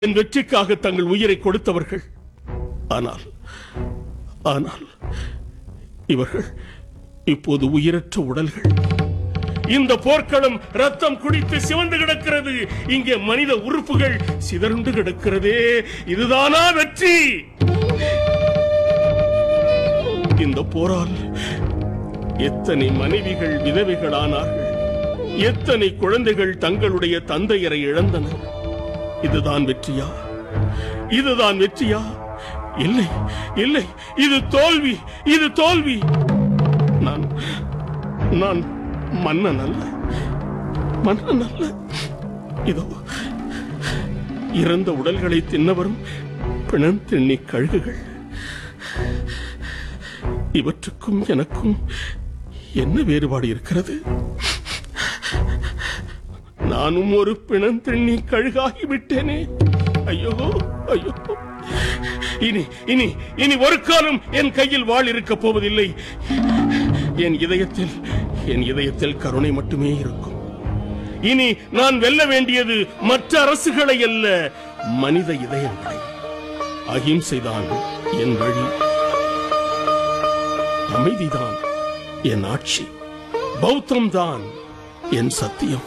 என் வெற்றிக்காக தங்கள் உயிரை கொடுத்தவர்கள் ஆனால் ஆனால் இவர்கள் இப்போது உயிரற்ற உடல்கள் இந்த போர்க்களம் ரத்தம் குடித்து சிவந்து கிடக்கிறது இங்கே மனித உறுப்புகள் சிதறுண்டு கிடக்கிறதே இதுதானா வெற்றி இந்த போரால் எத்தனை மனைவிகள் விதவைகளானார்கள் எத்தனை குழந்தைகள் தங்களுடைய தந்தையரை இழந்தனர் இதுதான் வெற்றியா இதுதான் வெற்றியா இல்லை இல்லை இது தோல்வி இது தோல்வி நான் நான் மன்னன் அல்ல மன்னன் அல்ல இதோ இறந்த உடல்களை தின்னவரும் பிணம் திண்ணி கழுகுகள் இவற்றுக்கும் எனக்கும் என்ன வேறுபாடு இருக்கிறது நானும் ஒரு பிணம் திண்ணி கழுகாகி விட்டேனே ஐயோ ஐயோ இனி இனி இனி ஒரு காலம் என் கையில் வாழ் இருக்கப் போவதில்லை என் இதயத்தில் என் இதயத்தில் கருணை மட்டுமே இருக்கும் இனி நான் வெல்ல வேண்டியது மற்ற அரசுகளை அல்ல மனித இதயங்களை அகிம்சைதான் என் வழி அமைதிதான் என் ஆட்சி பௌத்தம்தான் என் சத்தியம்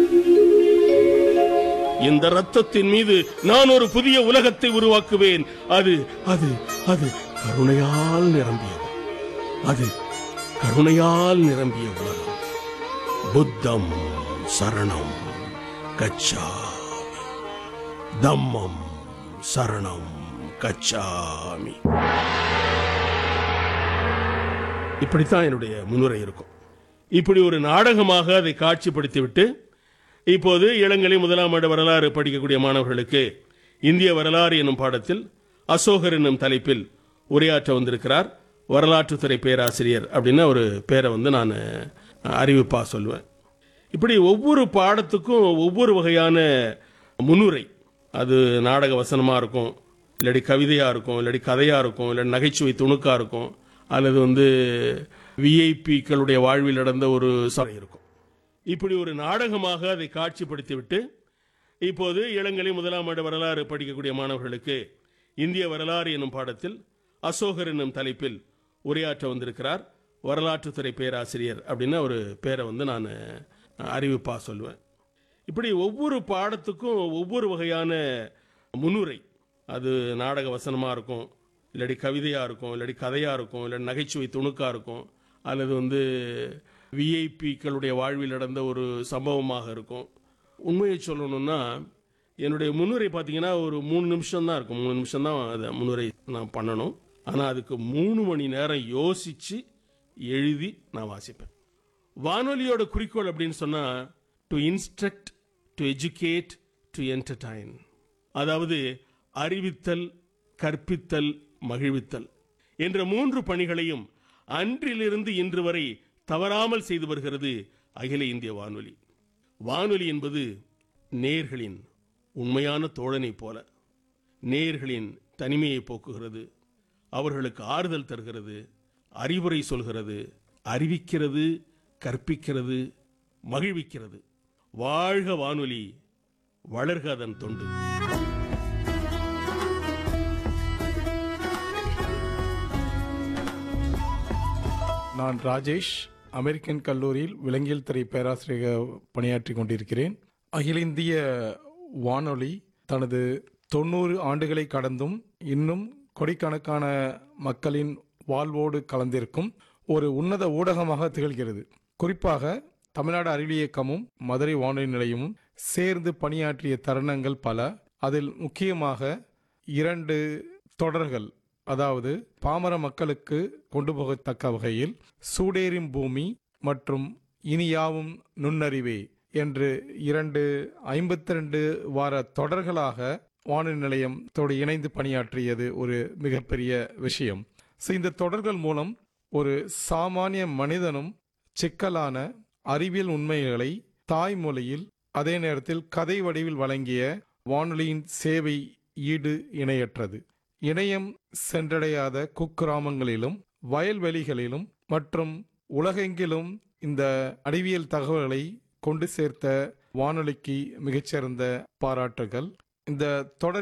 இந்த ரத்தத்தின் மீது நான் ஒரு புதிய உலகத்தை உருவாக்குவேன் அது அது அது கருணையால் நிரம்பியது அது கருணையால் நிரம்பிய உலகம் புத்தம் சரணம் கச்சாமி தம்மம் சரணம் கச்சாமி இப்படித்தான் என்னுடைய முன்னுரை இருக்கும் இப்படி ஒரு நாடகமாக அதை காட்சிப்படுத்திவிட்டு இப்போது இளங்கலை முதலாம் ஆண்டு வரலாறு படிக்கக்கூடிய மாணவர்களுக்கு இந்திய வரலாறு என்னும் பாடத்தில் அசோகர் என்னும் தலைப்பில் உரையாற்ற வந்திருக்கிறார் வரலாற்றுத்துறை பேராசிரியர் அப்படின்னு ஒரு பேரை வந்து நான் அறிவிப்பா சொல்லுவேன் இப்படி ஒவ்வொரு பாடத்துக்கும் ஒவ்வொரு வகையான முன்னுரை அது நாடக வசனமாக இருக்கும் இல்லாட்டி கவிதையாக இருக்கும் இல்லாட்டி கதையாக இருக்கும் இல்லாட்டி நகைச்சுவை துணுக்காக இருக்கும் அல்லது வந்து விஐபிக்களுடைய வாழ்வில் நடந்த ஒரு சபை இருக்கும் இப்படி ஒரு நாடகமாக அதை காட்சிப்படுத்திவிட்டு இப்போது இளங்கலை முதலாம் ஆண்டு வரலாறு படிக்கக்கூடிய மாணவர்களுக்கு இந்திய வரலாறு என்னும் பாடத்தில் அசோகர் என்னும் தலைப்பில் உரையாற்ற வந்திருக்கிறார் வரலாற்றுத்துறை பேராசிரியர் அப்படின்னு ஒரு பேரை வந்து நான் அறிவிப்பா சொல்லுவேன் இப்படி ஒவ்வொரு பாடத்துக்கும் ஒவ்வொரு வகையான முன்னுரை அது நாடக வசனமாக இருக்கும் இல்லாட்டி கவிதையாக இருக்கும் இல்லாட்டி கதையாக இருக்கும் இல்லாட்டி நகைச்சுவை துணுக்காக இருக்கும் அல்லது வந்து விஐபிக்களுடைய வாழ்வில் நடந்த ஒரு சம்பவமாக இருக்கும் உண்மையை சொல்லணும்னா என்னுடைய முன்னுரை பார்த்தீங்கன்னா ஒரு மூணு நிமிஷம் தான் இருக்கும் மூணு நிமிஷம் தான் அதை முன்னுரை நான் பண்ணணும் ஆனால் அதுக்கு மூணு மணி நேரம் யோசித்து எழுதி நான் வாசிப்பேன் வானொலியோட குறிக்கோள் அப்படின்னு சொன்னால் to instruct to educate to entertain அதாவது அறிவித்தல் கற்பித்தல் மகிழ்வித்தல் என்ற மூன்று பணிகளையும் அன்றிலிருந்து இன்று வரை தவறாமல் செய்து வருகிறது அகில இந்திய வானொலி வானொலி என்பது நேர்களின் உண்மையான தோழனைப் போல நேர்களின் தனிமையை போக்குகிறது அவர்களுக்கு ஆறுதல் தருகிறது அறிவுரை சொல்கிறது அறிவிக்கிறது கற்பிக்கிறது மகிழ்விக்கிறது வாழ்க வானொலி வளர்க அதன் தொண்டு நான் ராஜேஷ் அமெரிக்கன் கல்லூரியில் விலங்கியல் துறை பேராசிரியர் பணியாற்றி கொண்டிருக்கிறேன் அகில இந்திய வானொலி தனது தொண்ணூறு ஆண்டுகளை கடந்தும் இன்னும் கோடிக்கணக்கான மக்களின் வாழ்வோடு கலந்திருக்கும் ஒரு உன்னத ஊடகமாக திகழ்கிறது குறிப்பாக தமிழ்நாடு அறிவியல் இயக்கமும் மதுரை வானொலி நிலையமும் சேர்ந்து பணியாற்றிய தருணங்கள் பல அதில் முக்கியமாக இரண்டு தொடர்கள் அதாவது பாமர மக்களுக்கு கொண்டு போகத்தக்க வகையில் சூடேறும் பூமி மற்றும் இனியாவும் நுண்ணறிவே என்று இரண்டு ஐம்பத்தி ரெண்டு வார தொடர்களாக வானொலி நிலையத்தோடு இணைந்து பணியாற்றியது ஒரு மிகப்பெரிய விஷயம் ஸோ இந்த தொடர்கள் மூலம் ஒரு சாமானிய மனிதனும் சிக்கலான அறிவியல் உண்மைகளை தாய்மொழியில் அதே நேரத்தில் கதை வடிவில் வழங்கிய வானொலியின் சேவை ஈடு இணையற்றது இணையம் சென்றடையாத குக்கிராமங்களிலும் வயல்வெளிகளிலும் மற்றும் உலகெங்கிலும் இந்த அறிவியல் தகவல்களை கொண்டு சேர்த்த வானொலிக்கு மிகச்சிறந்த பாராட்டுகள் இந்த தொடர்